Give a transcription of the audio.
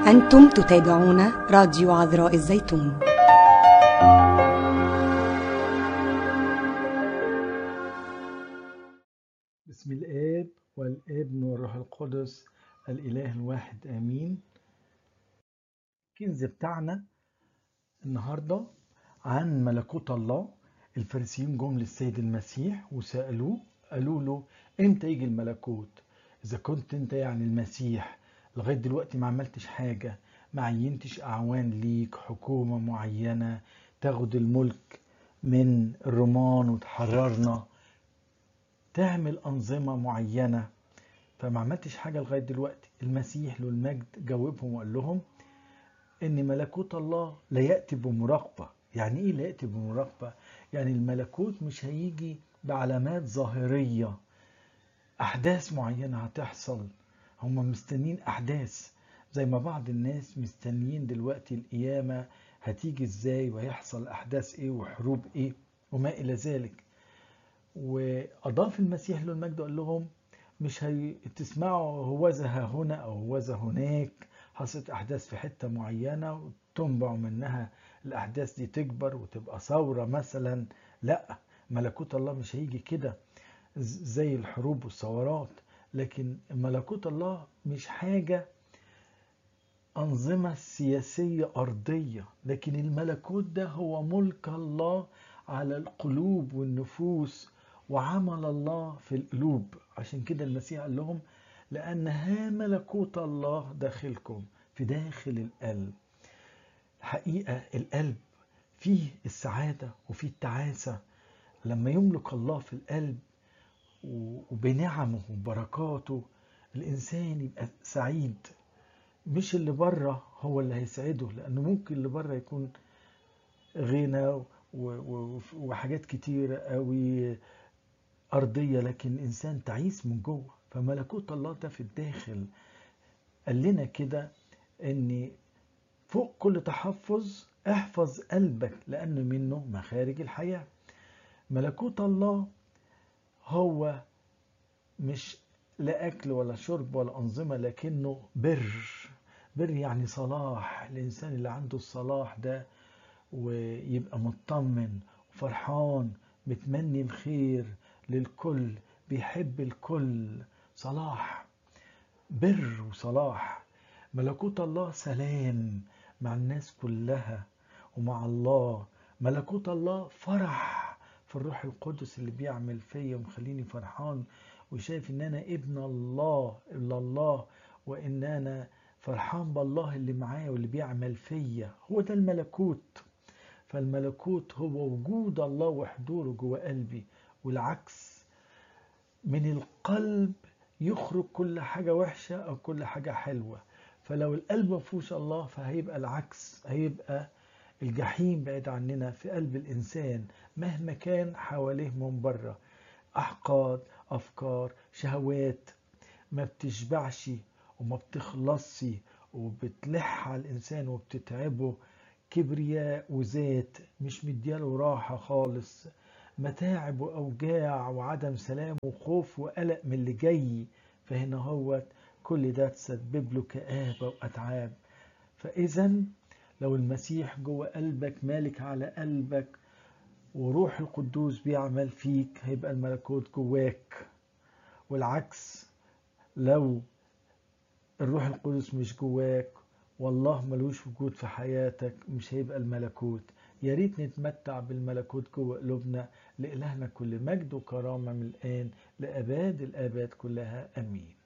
أنتم تتابعون راديو عذراء الزيتون بسم الآب والابن والروح القدس الإله الواحد آمين الكنز بتاعنا النهاردة عن ملكوت الله الفارسيين جم للسيد المسيح وسألوه قالوا له امتى يجي الملكوت إذا كنت انت يعني المسيح لغاية دلوقتي ما عملتش حاجة ما عينتش أعوان ليك حكومة معينة تاخد الملك من الرومان وتحررنا تعمل أنظمة معينة فما عملتش حاجة لغاية دلوقتي المسيح له المجد جاوبهم وقال لهم إن ملكوت الله لا يأتي بمراقبة يعني إيه لا يأتي بمراقبة؟ يعني الملكوت مش هيجي بعلامات ظاهرية أحداث معينة هتحصل هم مستنين أحداث زي ما بعض الناس مستنيين دلوقتي القيامة هتيجي إزاي وهيحصل أحداث إيه وحروب إيه وما إلى ذلك وأضاف المسيح له المجد قال لهم مش هتسمعوا هوذا ها هنا أو هوذا هناك حصلت أحداث في حتة معينة وتنبع منها الأحداث دي تكبر وتبقى ثورة مثلا لا ملكوت الله مش هيجي كده زي الحروب والثورات لكن ملكوت الله مش حاجة أنظمة سياسية أرضية لكن الملكوت ده هو ملك الله على القلوب والنفوس وعمل الله في القلوب عشان كده المسيح قال لهم لأن ها ملكوت الله داخلكم في داخل القلب الحقيقة القلب فيه السعادة وفيه التعاسة لما يملك الله في القلب وبنعمه وبركاته الإنسان يبقى سعيد مش اللي بره هو اللي هيسعده لأنه ممكن اللي بره يكون غنى وحاجات كتيرة قوي أرضية لكن الإنسان تعيس من جوه فملكوت الله ده في الداخل قال لنا كده إن فوق كل تحفظ احفظ قلبك لأن منه مخارج الحياة ملكوت الله هو مش لا أكل ولا شرب ولا أنظمة لكنه بر بر يعني صلاح الإنسان اللي عنده الصلاح ده ويبقى مطمن وفرحان متمني الخير للكل بيحب الكل صلاح بر وصلاح ملكوت الله سلام مع الناس كلها ومع الله ملكوت الله فرح في الروح القدس اللي بيعمل فيا ومخليني فرحان وشايف ان انا ابن الله الا الله وان انا فرحان بالله اللي معايا واللي بيعمل فيا هو ده الملكوت فالملكوت هو وجود الله وحضوره جوه قلبي والعكس من القلب يخرج كل حاجة وحشة أو كل حاجة حلوة فلو القلب ما فيهوش الله فهيبقى العكس هيبقى الجحيم بعيد عننا في قلب الإنسان مهما كان حواليه من بره أحقاد أفكار شهوات ما بتشبعش وما بتخلصش وبتلح على الإنسان وبتتعبه كبرياء وذات مش مدياله راحة خالص متاعب وأوجاع وعدم سلام وخوف وقلق من اللي جاي فهنا هو كل ده تسبب له كآبة وأتعاب فإذا لو المسيح جوه قلبك مالك على قلبك وروح القدوس بيعمل فيك هيبقى الملكوت جواك والعكس لو الروح القدس مش جواك والله ملوش وجود في حياتك مش هيبقى الملكوت يا ريت نتمتع بالملكوت جوه قلوبنا لإلهنا كل مجد وكرامة من الآن لأباد الآباد كلها أمين